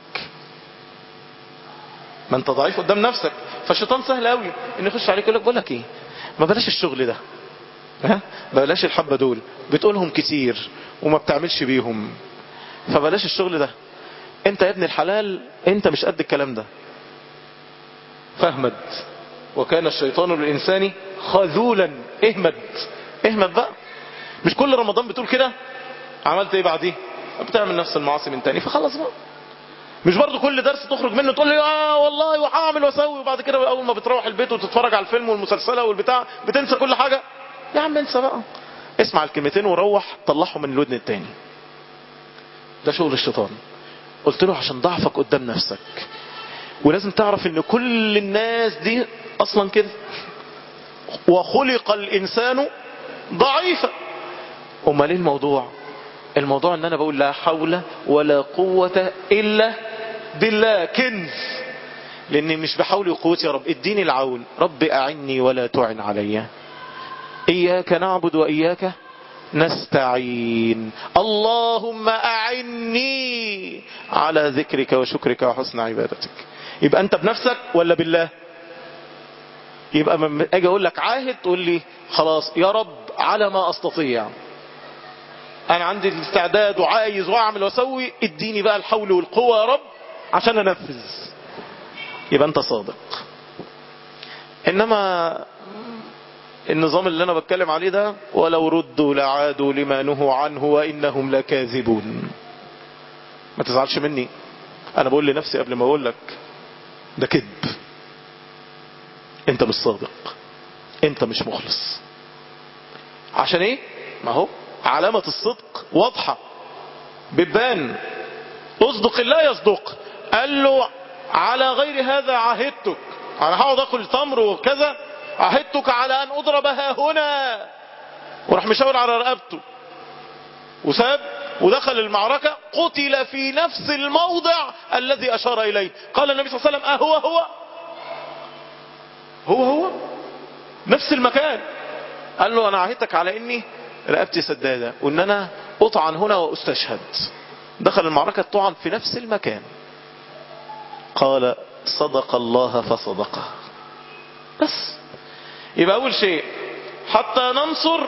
ما انت ضعيف قدام نفسك فالشيطان سهل قوي انه يخش عليك يقول لك بقول لك ايه ما بلاش الشغل ده ها بلاش الحبه دول بتقولهم كتير وما بتعملش بيهم فبلاش الشغل ده انت يا ابن الحلال انت مش قد الكلام ده فاهمد وكان الشيطان للإنسان خذولا اهمد اهمد بقى مش كل رمضان بتقول كده عملت ايه بعديه بتعمل نفس المعاصي من تاني فخلص بقى مش برضو كل درس تخرج منه تقول لي اه والله وهعمل واسوي وبعد كده اول ما بتروح البيت وتتفرج على الفيلم والمسلسله والبتاع بتنسى كل حاجه يا عم انسى بقى اسمع الكلمتين وروح طلعهم من الودن التاني ده شغل الشيطان قلت له عشان ضعفك قدام نفسك ولازم تعرف ان كل الناس دي اصلا كده وخلق الانسان ضعيفا امال ايه الموضوع الموضوع ان انا بقول لا حول ولا قوة الا بالله كنز لاني مش بحاول وقوتي يا رب اديني العون رب اعني ولا تعن علي اياك نعبد واياك نستعين اللهم اعني على ذكرك وشكرك وحسن عبادتك يبقى انت بنفسك ولا بالله يبقى من اجي اقول لك عاهد تقول لي خلاص يا رب على ما استطيع انا عندي الاستعداد وعايز واعمل واسوي اديني بقى الحول والقوة يا رب عشان انفذ يبقى انت صادق انما النظام اللي انا بتكلم عليه ده ولو ردوا لعادوا لما نهوا عنه وانهم لكاذبون ما تزعلش مني انا بقول لنفسي قبل ما اقول لك ده كذب انت مش صادق انت مش مخلص عشان ايه ما هو علامة الصدق واضحة بتبان اصدق الله يصدق قال له على غير هذا عهدتك انا هقعد اكل تمر وكذا عهدتك على ان اضربها هنا وراح مشاور على رقبته وساب ودخل المعركة قتل في نفس الموضع الذي اشار اليه قال النبي صلى الله عليه وسلم اهو هو هو هو نفس المكان قال له انا عهدتك على اني رقبتي سدادة وان انا اطعن هنا واستشهد دخل المعركة طعن في نفس المكان قال صدق الله فصدقه بس يبقى اول شيء حتى ننصر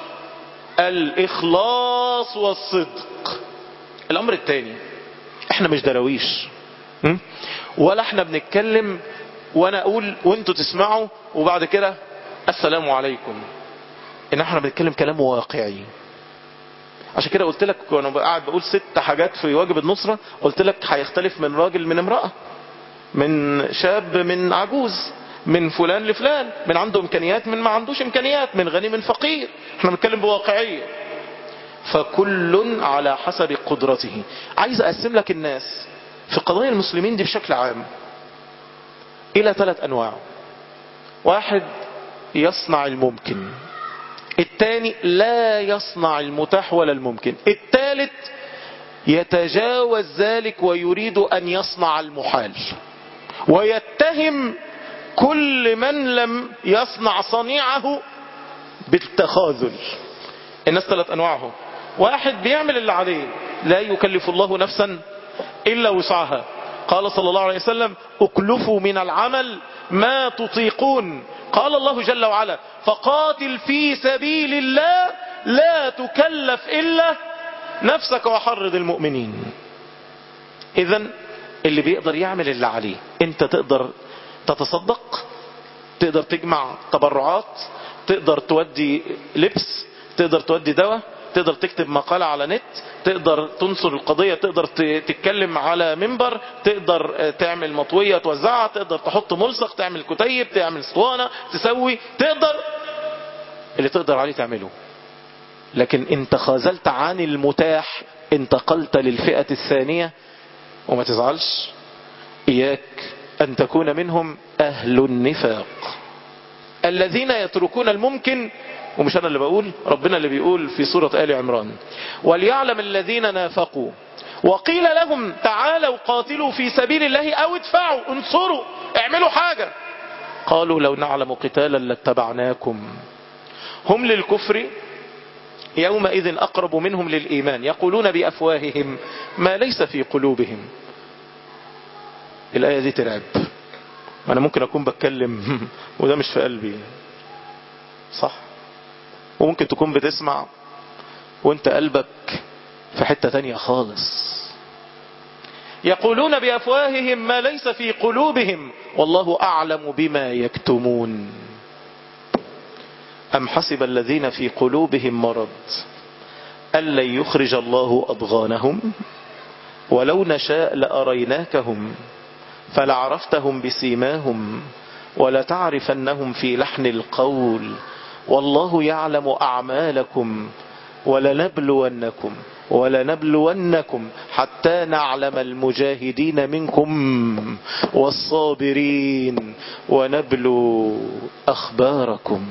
الاخلاص والصدق الامر الثاني احنا مش درويش م? ولا احنا بنتكلم وانا اقول وانتوا تسمعوا وبعد كده السلام عليكم ان احنا بنتكلم كلام واقعي عشان كده قلت لك وانا قاعد بقول ست حاجات في واجب النصرة قلت لك هيختلف من راجل من امرأة من شاب من عجوز من فلان لفلان من عنده امكانيات من ما عندوش امكانيات من غني من فقير احنا بنتكلم بواقعية فكل على حسب قدرته عايز اقسم لك الناس في قضايا المسلمين دي بشكل عام الى ثلاث انواع واحد يصنع الممكن الثاني لا يصنع المتاح ولا الممكن الثالث يتجاوز ذلك ويريد ان يصنع المحال ويتهم كل من لم يصنع صنيعه بالتخاذل الناس ثلاث انواعهم واحد بيعمل اللي عليه لا يكلف الله نفسا الا وسعها قال صلى الله عليه وسلم اكلفوا من العمل ما تطيقون قال الله جل وعلا فقاتل في سبيل الله لا تكلف الا نفسك وحرض المؤمنين اذا اللي بيقدر يعمل اللي عليه انت تقدر تتصدق تقدر تجمع تبرعات تقدر تودي لبس تقدر تودي دواء تقدر تكتب مقالة على نت تقدر تنصر القضية تقدر تتكلم على منبر تقدر تعمل مطوية توزعها تقدر تحط ملصق تعمل كتيب تعمل اسطوانة تسوي تقدر اللي تقدر عليه تعمله لكن انت خاذلت عن المتاح انتقلت للفئة الثانية وما تزعلش اياك ان تكون منهم اهل النفاق الذين يتركون الممكن ومش انا اللي بقول ربنا اللي بيقول في سورة آل عمران وليعلم الذين نافقوا وقيل لهم تعالوا قاتلوا في سبيل الله او ادفعوا انصروا اعملوا حاجة قالوا لو نعلم قتالا لاتبعناكم هم للكفر يومئذ أقرب منهم للإيمان يقولون بأفواههم ما ليس في قلوبهم الآية دي ترعب أنا ممكن أكون بتكلم وده مش في قلبي صح وممكن تكون بتسمع وانت قلبك في حتة تانية خالص يقولون بأفواههم ما ليس في قلوبهم والله أعلم بما يكتمون أم حسب الذين في قلوبهم مرض ألن يخرج الله أضغانهم ولو نشاء لأريناكهم فلعرفتهم بسيماهم ولتعرفنهم في لحن القول والله يعلم أعمالكم ولنبلونكم ولنبلونكم حتى نعلم المجاهدين منكم والصابرين ونبلو أخباركم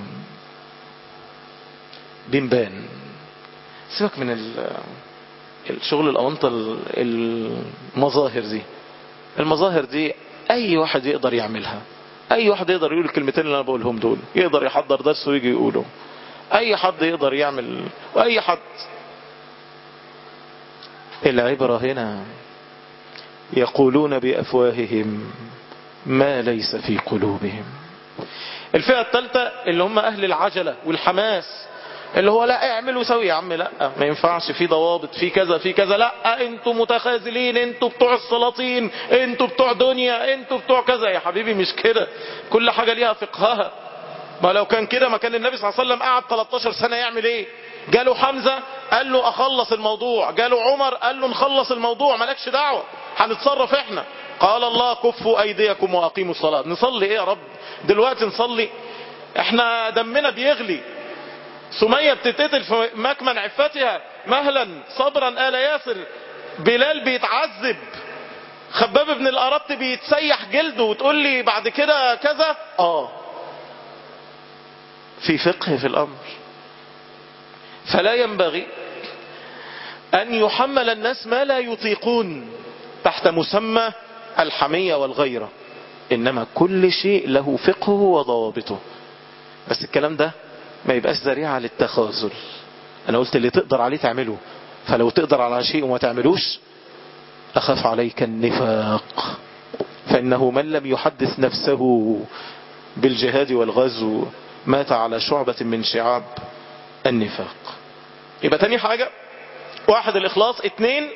بنبان سيبك من الشغل الأونطة المظاهر دي المظاهر دي أي واحد يقدر يعملها أي واحد يقدر يقول الكلمتين اللي أنا بقولهم دول يقدر يحضر درس ويجي يقوله أي حد يقدر يعمل وأي حد العبرة هنا يقولون بأفواههم ما ليس في قلوبهم الفئة الثالثة اللي هم أهل العجلة والحماس اللي هو لا اعملوا سوي يا عم لا ما ينفعش في ضوابط في كذا في كذا لا انتوا متخاذلين انتوا بتوع السلاطين انتوا بتوع دنيا انتوا بتوع كذا يا حبيبي مش كده كل حاجة ليها فقهها ما لو كان كده ما كان النبي صلى الله عليه وسلم قعد 13 سنة يعمل ايه جاله حمزة قال له اخلص الموضوع جاله عمر قال له نخلص الموضوع مالكش دعوة هنتصرف احنا قال الله كفوا ايديكم واقيموا الصلاة نصلي ايه يا رب دلوقتي نصلي احنا دمنا بيغلي سمية بتتقتل في مكمن عفتها مهلا صبرا آل ياسر بلال بيتعذب خباب بن الأرط بيتسيح جلده وتقول لي بعد كده كذا اه في فقه في الأمر فلا ينبغي أن يحمل الناس ما لا يطيقون تحت مسمى الحمية والغيرة إنما كل شيء له فقهه وضوابطه بس الكلام ده ما يبقاش ذريعة للتخاذل انا قلت اللي تقدر عليه تعمله فلو تقدر على شيء وما تعملوش اخاف عليك النفاق فانه من لم يحدث نفسه بالجهاد والغزو مات على شعبة من شعاب النفاق يبقى تاني حاجة واحد الاخلاص اتنين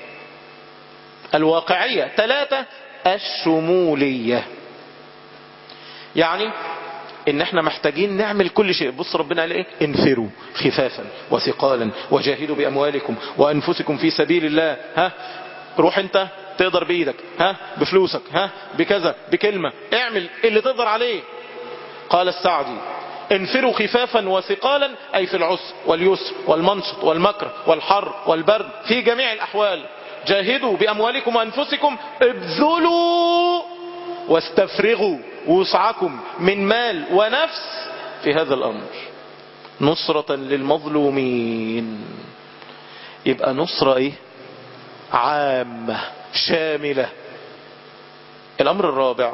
الواقعية ثلاثة الشمولية يعني ان احنا محتاجين نعمل كل شيء بص ربنا قال ايه انفروا خفافا وثقالا وجاهدوا باموالكم وانفسكم في سبيل الله ها روح انت تقدر بايدك ها بفلوسك ها بكذا بكلمة اعمل اللي تقدر عليه قال السعدي انفروا خفافا وثقالا اي في العسر واليسر والمنشط والمكر والحر والبرد في جميع الاحوال جاهدوا باموالكم وانفسكم ابذلوا واستفرغوا وسعكم من مال ونفس في هذا الأمر نصرة للمظلومين يبقى نصرة ايه عامة شاملة الأمر الرابع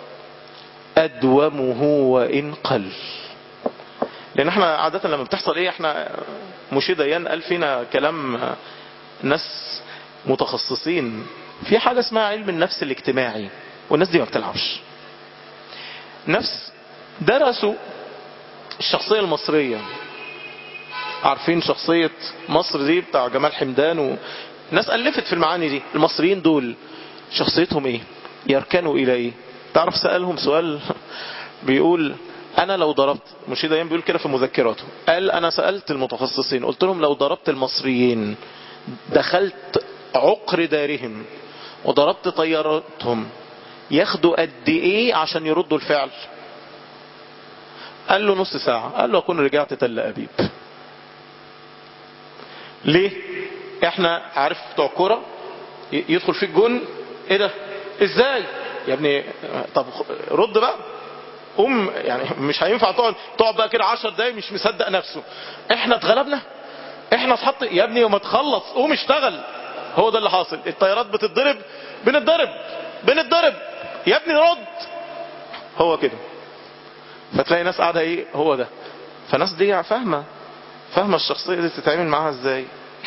أدومه وإن قل لأن احنا عادة لما بتحصل ايه احنا مشي ديان قال فينا كلام ناس متخصصين في حاجة اسمها علم النفس الاجتماعي والناس دي ما بتلعبش نفس درسوا الشخصية المصرية عارفين شخصية مصر دي بتاع جمال حمدان و... ناس ألفت في المعاني دي المصريين دول شخصيتهم ايه يركنوا الى ايه تعرف سألهم سؤال بيقول انا لو ضربت مشيد ايام بيقول كده في مذكراته قال انا سألت المتخصصين قلت لهم لو ضربت المصريين دخلت عقر دارهم وضربت طياراتهم ياخدوا قد ايه عشان يردوا الفعل قال له نص ساعة قال له اكون رجعت تل ابيب ليه احنا عارف بتوع كرة يدخل فيك جون ايه ده ازاي يا ابني طب رد بقى قوم يعني مش هينفع تقعد تقعد بقى كده 10 دقايق مش مصدق نفسه احنا اتغلبنا احنا اتحط يا ابني وما تخلص قوم اشتغل هو ده اللي حاصل الطيارات بتتضرب بنتضرب بنتضرب يا ابني رد هو كده فتلاقي ناس قاعده ايه هو ده فناس دي فاهمه فاهمه الشخصيه دي تتعامل معاها ازاي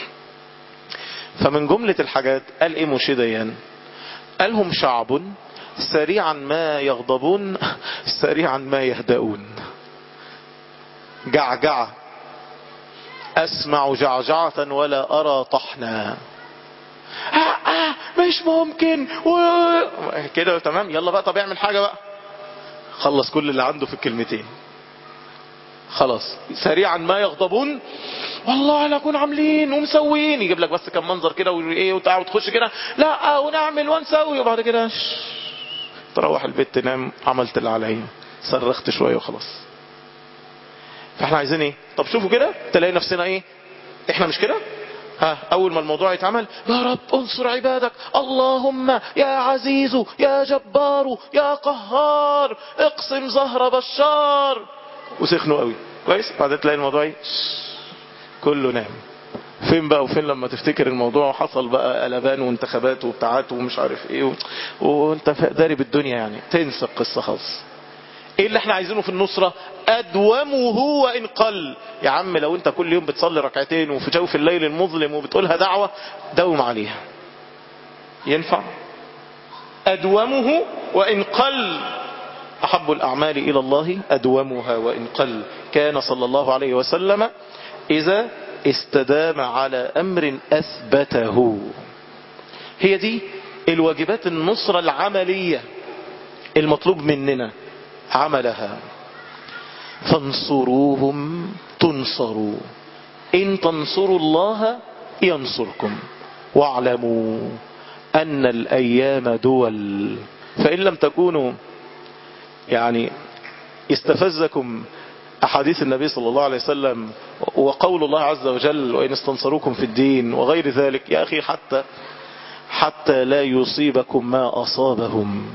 فمن جمله الحاجات قال ايه موشي ديان قال هم شعب سريعا ما يغضبون سريعا ما يهدؤون جعجعه اسمع جعجعه ولا ارى طحنا آه آه مش ممكن و... كده تمام يلا بقى طب اعمل حاجه بقى خلص كل اللي عنده في الكلمتين خلاص سريعا ما يغضبون والله لا كنا عاملين ومسويين يجيب لك بس كم منظر كده وايه وتقعد وتخش كده لا ونعمل ونسوي وبعد كده شش. تروح البيت تنام عملت اللي عليا صرخت شويه وخلاص فاحنا عايزين ايه طب شوفوا كده تلاقي نفسنا ايه احنا مش كده ها اول ما الموضوع يتعمل يا رب انصر عبادك اللهم يا عزيز يا جبار يا قهار اقسم زهر بشار وسخنوا قوي كويس بعدين تلاقي الموضوع ايه كله نام فين بقى وفين لما تفتكر الموضوع حصل بقى قلبان وانتخابات وبتاعات ومش عارف ايه و... وانت داري بالدنيا يعني تنسى القصه خالص ايه اللي احنا عايزينه في النصرة ادومه وان قل يا عم لو انت كل يوم بتصلي ركعتين وفي جوف الليل المظلم وبتقولها دعوة دوم عليها ينفع ادومه وان قل احب الاعمال الى الله ادومها وان قل كان صلى الله عليه وسلم اذا استدام على امر اثبته هي دي الواجبات النصرة العملية المطلوب مننا عملها فانصروهم تنصروا إن تنصروا الله ينصركم واعلموا أن الأيام دول فإن لم تكونوا يعني استفزكم أحاديث النبي صلى الله عليه وسلم وقول الله عز وجل وإن استنصروكم في الدين وغير ذلك يا أخي حتى حتى لا يصيبكم ما أصابهم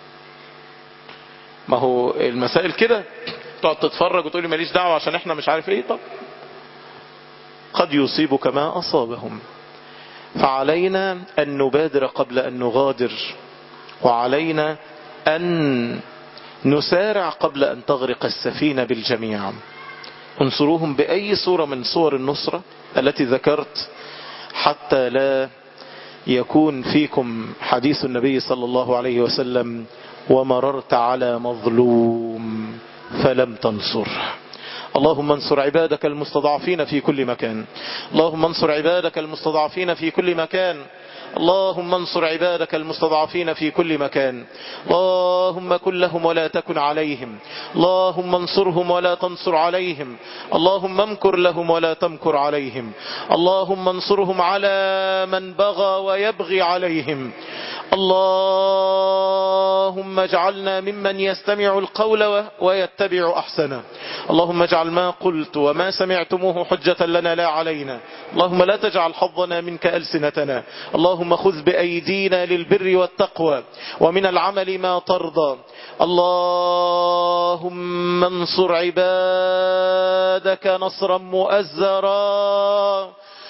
ما هو المسائل كده تقعد تتفرج وتقولي ماليش دعوة عشان احنا مش عارف ايه طب قد يصيبك ما أصابهم فعلينا أن نبادر قبل أن نغادر وعلينا أن نسارع قبل أن تغرق السفينة بالجميع انصروهم بأي صورة من صور النصرة التي ذكرت حتى لا يكون فيكم حديث النبي صلى الله عليه وسلم ومررت على مظلوم فلم تنصره اللهم انصر عبادك المستضعفين في كل مكان اللهم انصر عبادك المستضعفين في كل مكان اللهم انصر عبادك المستضعفين في كل مكان اللهم كن لهم ولا تكن عليهم اللهم انصرهم ولا تنصر عليهم اللهم امكر لهم ولا تمكر عليهم اللهم انصرهم على من بغى ويبغي عليهم اللهم اجعلنا ممن يستمع القول ويتبع احسنه اللهم اجعل ما قلت وما سمعتموه حجة لنا لا علينا اللهم لا تجعل حظنا منك ألسنتنا اللهم خذ بأيدينا للبر والتقوى ومن العمل ما ترضى اللهم انصر عبادك نصرا مؤزرا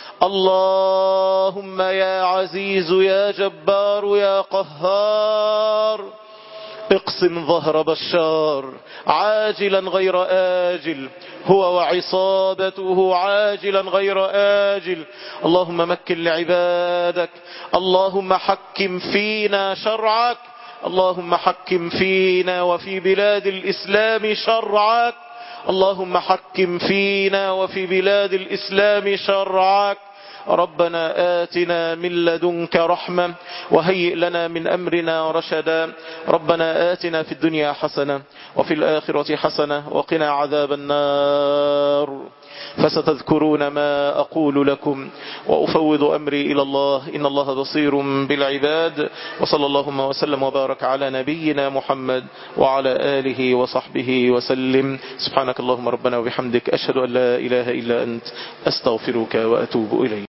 اللهم يا عزيز يا جبار يا قهار اقسم ظهر بشار عاجلا غير آجل هو وعصابته عاجلا غير آجل اللهم مكن لعبادك اللهم حكم فينا شرعك اللهم حكم فينا وفي بلاد الإسلام شرعك اللهم حكم فينا وفي بلاد الإسلام شرعك ربنا آتنا من لدنك رحمة وهيئ لنا من أمرنا رشدا ربنا آتنا في الدنيا حسنة وفي الآخرة حسنة وقنا عذاب النار فستذكرون ما أقول لكم وأفوض أمري إلى الله إن الله بصير بالعباد وصلى اللهم وسلم وبارك على نبينا محمد وعلى آله وصحبه وسلم سبحانك اللهم ربنا وبحمدك أشهد أن لا إله إلا أنت أستغفرك وأتوب إليك